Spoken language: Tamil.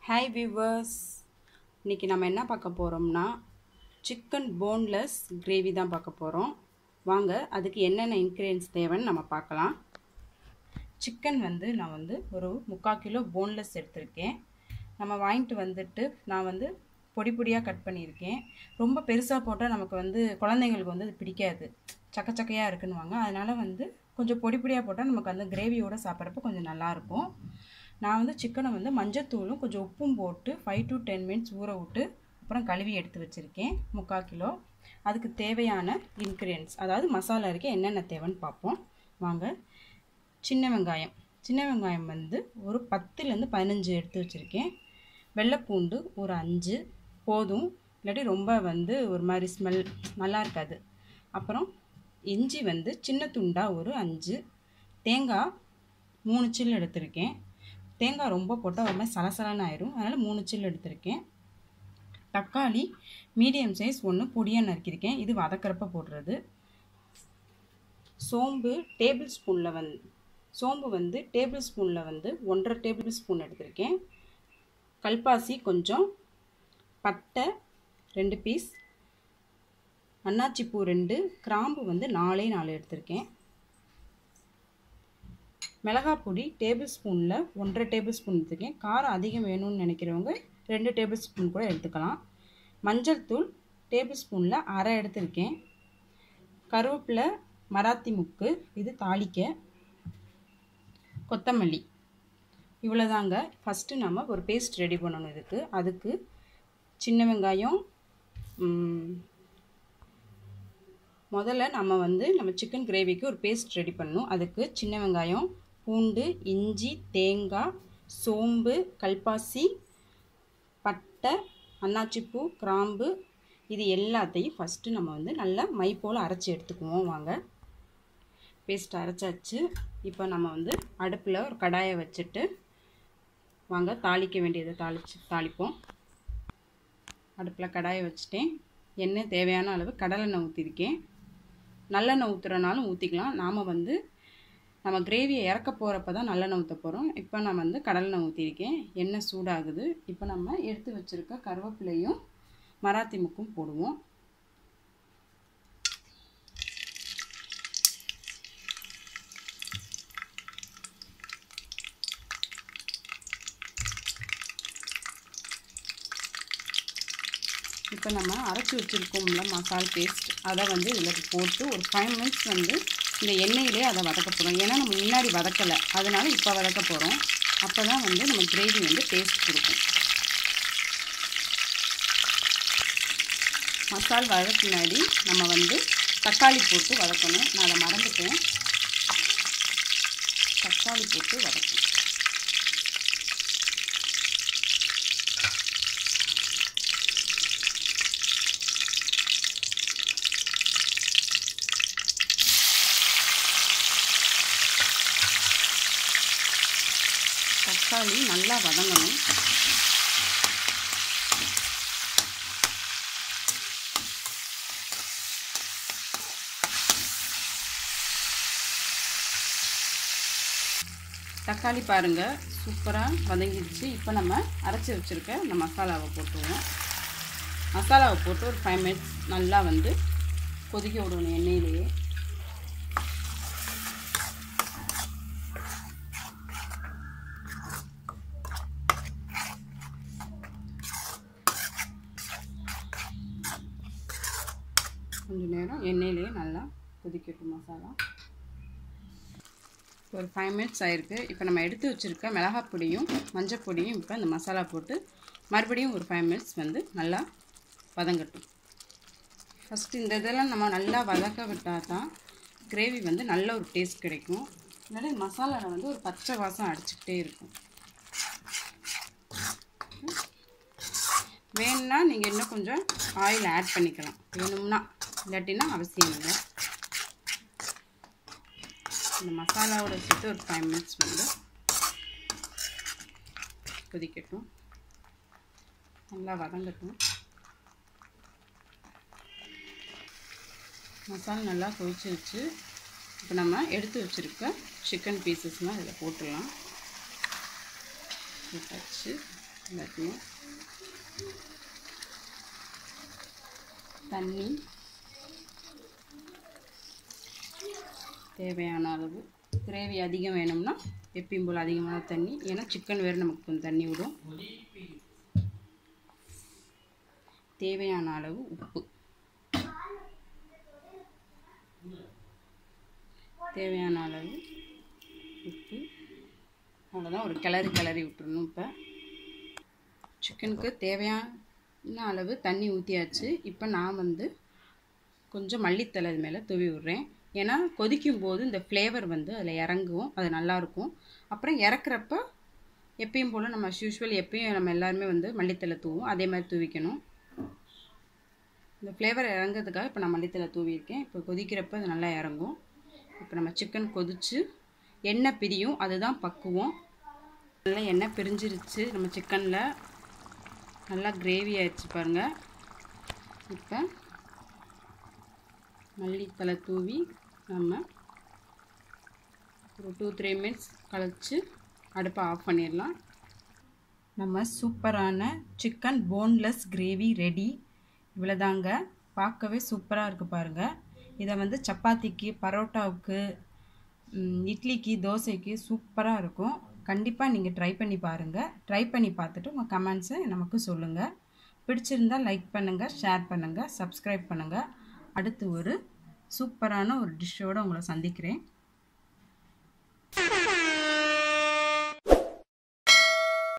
ஹாய் வியூவர்ஸ் இன்றைக்கி நம்ம என்ன பார்க்க போகிறோம்னா சிக்கன் போன்லெஸ் கிரேவி தான் பார்க்க போகிறோம் வாங்க அதுக்கு என்னென்ன இன்க்ரீடியன்ஸ் தேவைன்னு நம்ம பார்க்கலாம் சிக்கன் வந்து நான் வந்து ஒரு முக்கால் கிலோ போன்லெஸ் எடுத்திருக்கேன் நம்ம வாங்கிட்டு வந்துட்டு நான் வந்து பொடி பொடியாக கட் பண்ணியிருக்கேன் ரொம்ப பெருசாக போட்டால் நமக்கு வந்து குழந்தைங்களுக்கு வந்து அது பிடிக்காது சக்க சக்கையாக இருக்குன்னுவாங்க அதனால் வந்து கொஞ்சம் பொடி பொடியாக போட்டால் நமக்கு அந்த கிரேவியோடு சாப்பிட்றப்ப கொஞ்சம் நல்லாயிருக்கும் நான் வந்து சிக்கனை வந்து மஞ்சத்தூளும் கொஞ்சம் உப்பும் போட்டு ஃபைவ் டு டென் மினிட்ஸ் ஊற விட்டு அப்புறம் கழுவி எடுத்து வச்சுருக்கேன் முக்கால் கிலோ அதுக்கு தேவையான இன்க்ரீடியன்ஸ் அதாவது மசாலா இருக்க என்னென்ன தேவைன்னு பார்ப்போம் வாங்க சின்ன வெங்காயம் சின்ன வெங்காயம் வந்து ஒரு பத்துலேருந்து பதினஞ்சு எடுத்து வச்சுருக்கேன் வெள்ளைப்பூண்டு ஒரு அஞ்சு போதும் இல்லாட்டி ரொம்ப வந்து ஒரு மாதிரி ஸ்மெல் நல்லா இருக்காது அப்புறம் இஞ்சி வந்து சின்ன துண்டாக ஒரு அஞ்சு தேங்காய் மூணு சில்லு எடுத்திருக்கேன் தேங்காய் ரொம்ப போட்டால் ஒரு மாதிரி சலசலன்னு ஆயிரும் அதனால் மூணு சில்லு எடுத்திருக்கேன் தக்காளி மீடியம் சைஸ் ஒன்று பொடியாக நறுக்கியிருக்கேன் இது வதக்கிறப்ப போடுறது சோம்பு டேபிள் ஸ்பூனில் வந்து சோம்பு வந்து டேபிள் ஸ்பூனில் வந்து ஒன்றரை டேபிள் ஸ்பூன் எடுத்திருக்கேன் கல்பாசி கொஞ்சம் பட்டை ரெண்டு பீஸ் அன்னாச்சிப்பூ ரெண்டு கிராம்பு வந்து நாலே நாலு எடுத்திருக்கேன் மிளகாய் பொடி டேபிள் ஸ்பூனில் ஒன்றரை டேபிள் ஸ்பூன் எடுத்துருக்கேன் காரம் அதிகம் வேணும்னு நினைக்கிறவங்க ரெண்டு டேபிள் ஸ்பூன் கூட எடுத்துக்கலாம் மஞ்சள் தூள் டேபிள் ஸ்பூனில் அரை எடுத்திருக்கேன் கருவேப்பிலை மராத்தி முக்கு இது தாளிக்க கொத்தமல்லி இவ்வளோதாங்க ஃபஸ்ட்டு நம்ம ஒரு பேஸ்ட் ரெடி பண்ணணும் இதுக்கு அதுக்கு சின்ன வெங்காயம் முதல்ல நம்ம வந்து நம்ம சிக்கன் கிரேவிக்கு ஒரு பேஸ்ட் ரெடி பண்ணணும் அதுக்கு சின்ன வெங்காயம் பூண்டு இஞ்சி தேங்காய் சோம்பு கல்பாசி பட்டை அன்னாச்சிப்பூ கிராம்பு இது எல்லாத்தையும் ஃபஸ்ட்டு நம்ம வந்து நல்லா மை போல் அரைச்சி எடுத்துக்குவோம் வாங்க பேஸ்ட் அரைச்சாச்சு இப்போ நம்ம வந்து அடுப்பில் ஒரு கடாயை வச்சுட்டு வாங்க தாளிக்க வேண்டியதை தாளிச்சு தாளிப்போம் அடுப்பில் கடாயை வச்சுட்டேன் எண்ணெய் தேவையான அளவு கடலெண்ணெய் ஊற்றிருக்கேன் நல்லெண்ணெய் ஊற்றுறனாலும் ஊற்றிக்கலாம் நாம் வந்து நம்ம கிரேவியை இறக்க போகிறப்ப தான் நல்லெண்ணெய் ஊற்ற போகிறோம் இப்போ நான் வந்து கடலெண்ணெய் ஊற்றிருக்கேன் எண்ணெய் சூடாகுது இப்போ நம்ம எடுத்து வச்சுருக்க கருவேப்பிலையும் மராத்தி முக்கும் போடுவோம் இப்போ நம்ம அரைச்சி வச்சுருக்கோம்ல மசால் பேஸ்ட் அதை வந்து இதில் போட்டு ஒரு ஃபைவ் மினிட்ஸ் வந்து இந்த எண்ணெயிலே அதை வதக்க போகிறோம் ஏன்னா நம்ம முன்னாடி வதக்கலை அதனால் இப்போ வதக்க போகிறோம் அப்போ தான் வந்து நம்ம கிரேவி வந்து டேஸ்ட் கொடுக்கும் மசால் வதக்க பின்னாடி நம்ம வந்து தக்காளி போட்டு வதக்கணும் நான் அதை மறந்துட்டேன் தக்காளி போட்டு வதக்கணும் தக்காளி நல்லா வதங்கணும் தக்காளி பாருங்கள் சூப்பராக வதங்கிடுச்சு இப்போ நம்ம அரைச்சி வச்சுருக்க இந்த மசாலாவை போட்டுருவோம் மசாலாவை போட்டு ஒரு ஃபைவ் மினிட்ஸ் நல்லா வந்து கொதிக்க விடணும் எண்ணெயிலேயே கொஞ்சம் நேரம் எண்ணெயிலேயே நல்லா கொதிக்கட்டும் மசாலா ஒரு ஃபைவ் மினிட்ஸ் ஆகிருக்கு இப்போ நம்ம எடுத்து வச்சுருக்க மிளகாய் பொடியும் மஞ்சள் பொடியும் இப்போ இந்த மசாலா போட்டு மறுபடியும் ஒரு ஃபைவ் மினிட்ஸ் வந்து நல்லா வதங்கட்டும் ஃபஸ்ட்டு இந்த இதெல்லாம் நம்ம நல்லா வதக்க விட்டால் தான் கிரேவி வந்து நல்ல ஒரு டேஸ்ட் கிடைக்கும் இல்லாட்டி மசாலாவில் வந்து ஒரு பச்சை வாசம் அடிச்சுக்கிட்டே இருக்கும் வேணும்னா நீங்கள் இன்னும் கொஞ்சம் ஆயில் ஆட் பண்ணிக்கலாம் வேணும்னா இல்லாட்டினா அவசியம் இல்லை இந்த மசாலாவோட சேர்த்து ஒரு ஃபைவ் மினிட்ஸ் வந்து கொதிக்கட்டும் நல்லா வதங்கட்டும் மசாலா நல்லா கொதிச்சிருச்சு இப்போ நம்ம எடுத்து வச்சுருக்க சிக்கன் பீசஸ்லாம் இதில் போட்டுடலாம் போட்டாச்சு எல்லாத்தையும் தண்ணி தேவையான அளவு கிரேவி அதிகம் வேணும்னா எப்பயும் போல் அதிகமான தண்ணி ஏன்னா சிக்கன் வேறு நமக்கு கொஞ்சம் தண்ணி விடும் தேவையான அளவு உப்பு தேவையான அளவு உப்பு அவ்வளோதான் ஒரு கிளறி கிளறி விட்டுறணும் இப்போ சிக்கனுக்கு தேவையான அளவு தண்ணி ஊற்றியாச்சு இப்போ நான் வந்து கொஞ்சம் மல்லித்தலை இது மேலே தூவி விட்றேன் ஏன்னா கொதிக்கும் போது இந்த ஃப்ளேவர் வந்து அதில் இறங்கும் அது நல்லாயிருக்கும் அப்புறம் இறக்குறப்ப எப்பயும் போல் நம்ம யூஸ்வல் எப்பயும் நம்ம எல்லாருமே வந்து மல்லித்தலை தூவும் அதே மாதிரி தூவிக்கணும் இந்த ஃப்ளேவர் இறங்கிறதுக்காக இப்போ நான் மல்லித்தலை தூவியிருக்கேன் இப்போ கொதிக்கிறப்ப அது நல்லா இறங்கும் இப்போ நம்ம சிக்கன் கொதிச்சு எண்ணெய் பிரியும் அதுதான் பக்குவம் நல்லா எண்ணெய் பிரிஞ்சிருச்சு நம்ம சிக்கனில் நல்லா கிரேவி ஆயிடுச்சு பாருங்கள் இப்போ மல்லித்தலை தூவி நம்ம ஒரு டூ த்ரீ மினிட்ஸ் கழிச்சு அடுப்பை ஆஃப் பண்ணிடலாம் நம்ம சூப்பரான சிக்கன் போன்லெஸ் கிரேவி ரெடி இவ்வளோதாங்க பார்க்கவே சூப்பராக இருக்குது பாருங்கள் இதை வந்து சப்பாத்திக்கு பரோட்டாவுக்கு இட்லிக்கு தோசைக்கு சூப்பராக இருக்கும் கண்டிப்பாக நீங்கள் ட்ரை பண்ணி பாருங்கள் ட்ரை பண்ணி பார்த்துட்டு உங்கள் கமெண்ட்ஸை நமக்கு சொல்லுங்கள் பிடிச்சிருந்தால் லைக் பண்ணுங்கள் ஷேர் பண்ணுங்கள் சப்ஸ்கிரைப் பண்ணுங்கள் அடுத்து ஒரு சூப்பரான ஒரு டிஷ்ஷோடு உங்களை சந்திக்கிறேன்